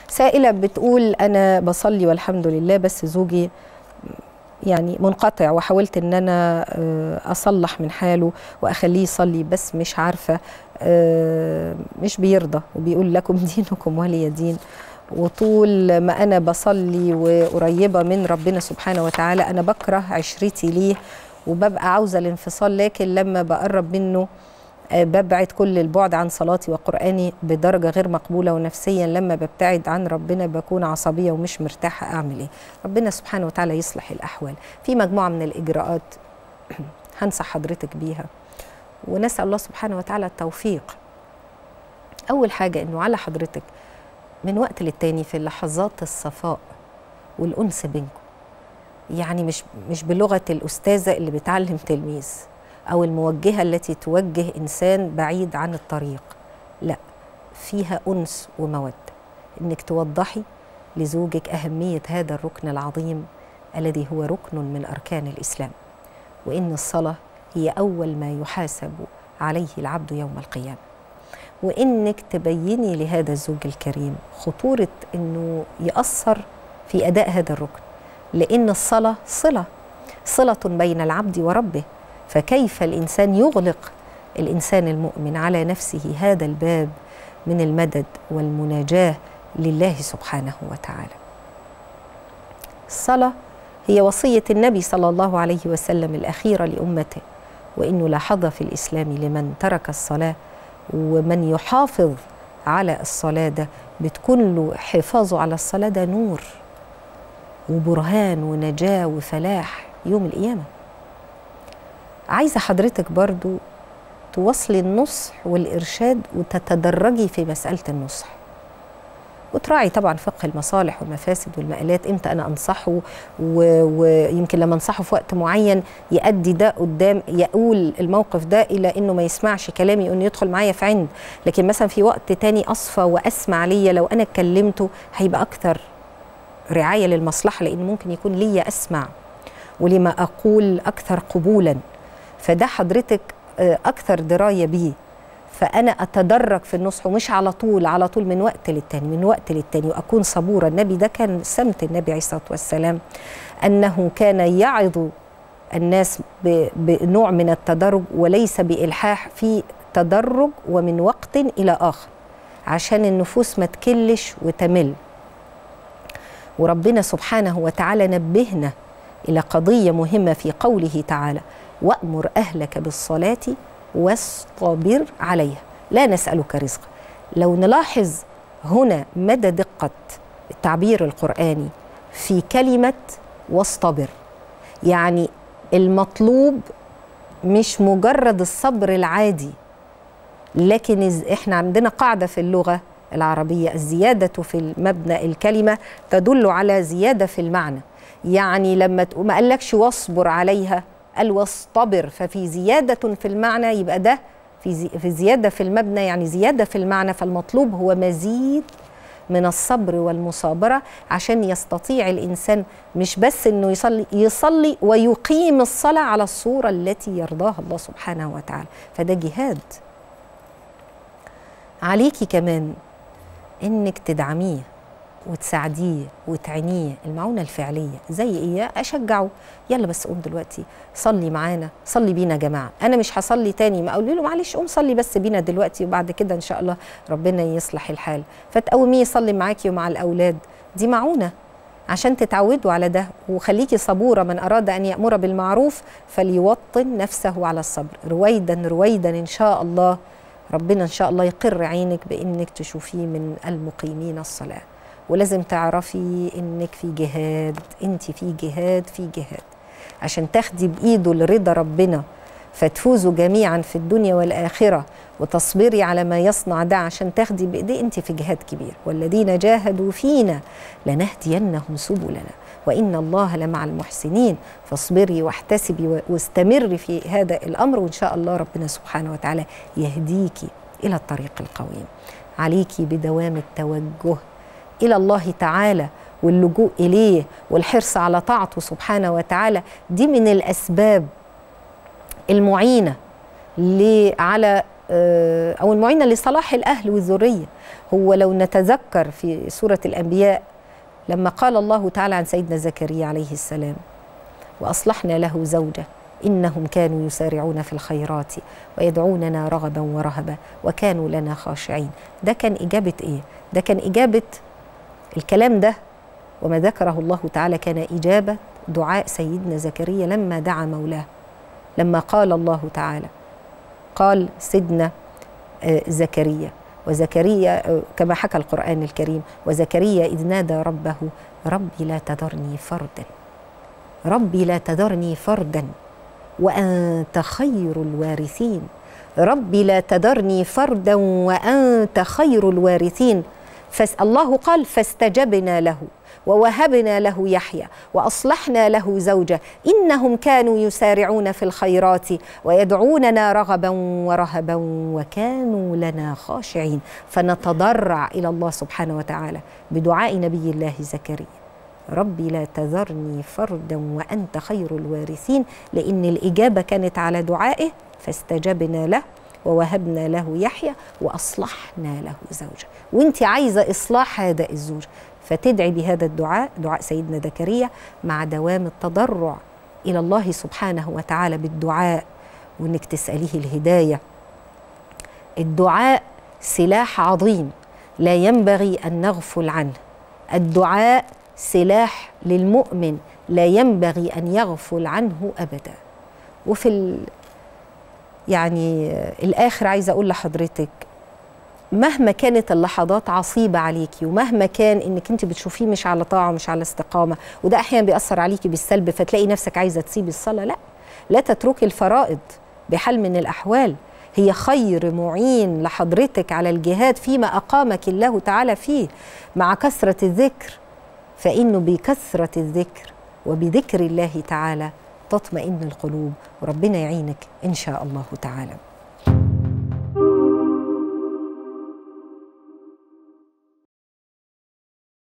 سائله بتقول انا بصلي والحمد لله بس زوجي يعني منقطع وحاولت ان انا آه، اصلح من حاله واخليه يصلي بس مش عارفه آه، مش بيرضى وبيقول لكم دينكم ولي دين وطول ما انا بصلي وقريبه من ربنا سبحانه وتعالى انا بكره عشرتي ليه وببقى عاوزه الانفصال لكن لما بقرب منه آه، ببعد كل البعد عن صلاتي وقرآني بدرجة غير مقبولة ونفسيا لما ببتعد عن ربنا بكون عصبية ومش مرتاحة أعمل إيه ربنا سبحانه وتعالى يصلح الأحوال في مجموعة من الإجراءات هنصح حضرتك بيها ونسأل الله سبحانه وتعالى التوفيق أول حاجة إنه على حضرتك من وقت للتاني في لحظات الصفاء والأنس بينكم يعني مش مش بلغة الأستاذة اللي بتعلم تلميذ أو الموجهة التي توجه إنسان بعيد عن الطريق لا فيها أنس ومودة إنك توضحي لزوجك أهمية هذا الركن العظيم الذي هو ركن من أركان الإسلام وإن الصلاة هي أول ما يحاسب عليه العبد يوم القيامة وإنك تبيني لهذا الزوج الكريم خطورة إنه يأثر في أداء هذا الركن لأن الصلاة صلة صلة بين العبد وربه فكيف الانسان يغلق الانسان المؤمن على نفسه هذا الباب من المدد والمناجاه لله سبحانه وتعالى الصلاه هي وصيه النبي صلى الله عليه وسلم الاخيره لامته وانه لا حظ في الاسلام لمن ترك الصلاه ومن يحافظ على الصلاه ده بتكون له حفاظه على الصلاه ده نور وبرهان ونجاه وفلاح يوم القيامه عايزه حضرتك برضو توصلي النصح والارشاد وتتدرجي في مساله النصح وتراعي طبعا فقه المصالح والمفاسد والمآلات امتى انا انصحه ويمكن لما انصحه في وقت معين يؤدي ده قدام يقول الموقف ده الى انه ما يسمعش كلامي انه يدخل معايا في عند لكن مثلا في وقت تاني اصفى واسمع ليا لو انا اتكلمته هيبقى اكثر رعايه للمصلحه لان ممكن يكون ليا اسمع ولما اقول اكثر قبولا فده حضرتك اكثر درايه بيه فانا اتدرج في النصح ومش على طول على طول من وقت للتاني من وقت للتاني واكون صبوره النبي ده كان سمت النبي عليه الصلاه والسلام انه كان يعظ الناس بنوع من التدرج وليس بالحاح في تدرج ومن وقت الى اخر عشان النفوس ما تكلش وتمل وربنا سبحانه وتعالى نبهنا الى قضيه مهمه في قوله تعالى وامر اهلك بالصلاه واصطبر عليها لا نسالك رزقا لو نلاحظ هنا مدى دقه التعبير القراني في كلمه واصطبر يعني المطلوب مش مجرد الصبر العادي لكن احنا عندنا قاعده في اللغه العربيه الزياده في مبنى الكلمه تدل على زياده في المعنى يعني لما ما قالكش واصبر عليها قال واصطبر ففي زيادة في المعنى يبقى ده في, زي في زيادة في المبنى يعني زيادة في المعنى فالمطلوب هو مزيد من الصبر والمصابرة عشان يستطيع الإنسان مش بس إنه يصلي يصلي ويقيم الصلاة على الصورة التي يرضاها الله سبحانه وتعالى فده جهاد عليكي كمان إنك تدعميه وتساعديه وتعينيه المعونة الفعلية زي إيه أشجعه يلا بس قوم دلوقتي صلي معانا صلي بينا يا جماعة أنا مش هصلي تاني ما أقول له معلش قوم صلي بس بينا دلوقتي وبعد كده إن شاء الله ربنا يصلح الحال فتقوميه يصلي معاكي ومع الأولاد دي معونة عشان تتعودوا على ده وخليكي صبورة من أراد أن يأمر بالمعروف فليوطن نفسه على الصبر رويدا رويدا إن شاء الله ربنا إن شاء الله يقر عينك بإنك تشوفيه من المقيمين الصلاة ولازم تعرفي انك في جهاد انت في جهاد في جهاد عشان تاخدي بايده لرضا ربنا فتفوزوا جميعا في الدنيا والاخره وتصبري على ما يصنع ده عشان تاخدي بايديه انت في جهاد كبير والذين جاهدوا فينا لنهدينهم سبلنا وان الله لمع المحسنين فاصبري واحتسبي واستمري في هذا الامر وان شاء الله ربنا سبحانه وتعالى يهديكي الى الطريق القويم عليكي بدوام التوجه الى الله تعالى واللجوء اليه والحرص على طاعته سبحانه وتعالى دي من الاسباب المعينه على آه، او المعينه لصلاح الاهل والذريه هو لو نتذكر في سوره الانبياء لما قال الله تعالى عن سيدنا زكريا عليه السلام واصلحنا له زوجه انهم كانوا يسارعون في الخيرات ويدعوننا رغبا ورهبا وكانوا لنا خاشعين ده كان اجابه ايه ده كان اجابه الكلام ده وما ذكره الله تعالى كان اجابه دعاء سيدنا زكريا لما دعا مولاه لما قال الله تعالى قال سيدنا آه، زكريا وزكريا آه، كما حكى القرآن الكريم وزكريا إذ نادى ربه ربي لا تذرني فردا ربي لا تذرني فردا وأنت خير الوارثين ربي لا تذرني فردا وأنت خير الوارثين فالله قال فاستجبنا له ووهبنا له يحيى واصلحنا له زوجه انهم كانوا يسارعون في الخيرات ويدعوننا رغبا ورهبا وكانوا لنا خاشعين فنتضرع الى الله سبحانه وتعالى بدعاء نبي الله زكريا ربي لا تذرني فردا وانت خير الوارثين لان الاجابه كانت على دعائه فاستجبنا له ووهبنا له يحيى واصلحنا له زوجه وانت عايزه اصلاح هذا الزوج فتدعي بهذا الدعاء دعاء سيدنا زكريا مع دوام التضرع الى الله سبحانه وتعالى بالدعاء وانك تساليه الهدايه الدعاء سلاح عظيم لا ينبغي ان نغفل عنه الدعاء سلاح للمؤمن لا ينبغي ان يغفل عنه ابدا وفي ال... يعني الاخر عايزه اقول لحضرتك مهما كانت اللحظات عصيبة عليكي ومهما كان انك انت بتشوفيه مش على طاعة مش على استقامة وده احيانا بيأثر عليكي بالسلب فتلاقي نفسك عايزة تسيبي الصلاة لا لا تتركي الفرائض بحال من الأحوال هي خير معين لحضرتك على الجهاد فيما أقامك الله تعالى فيه مع كثرة الذكر فإنه بكثرة الذكر وبذكر الله تعالى تطمئن القلوب وربنا يعينك إن شاء الله تعالى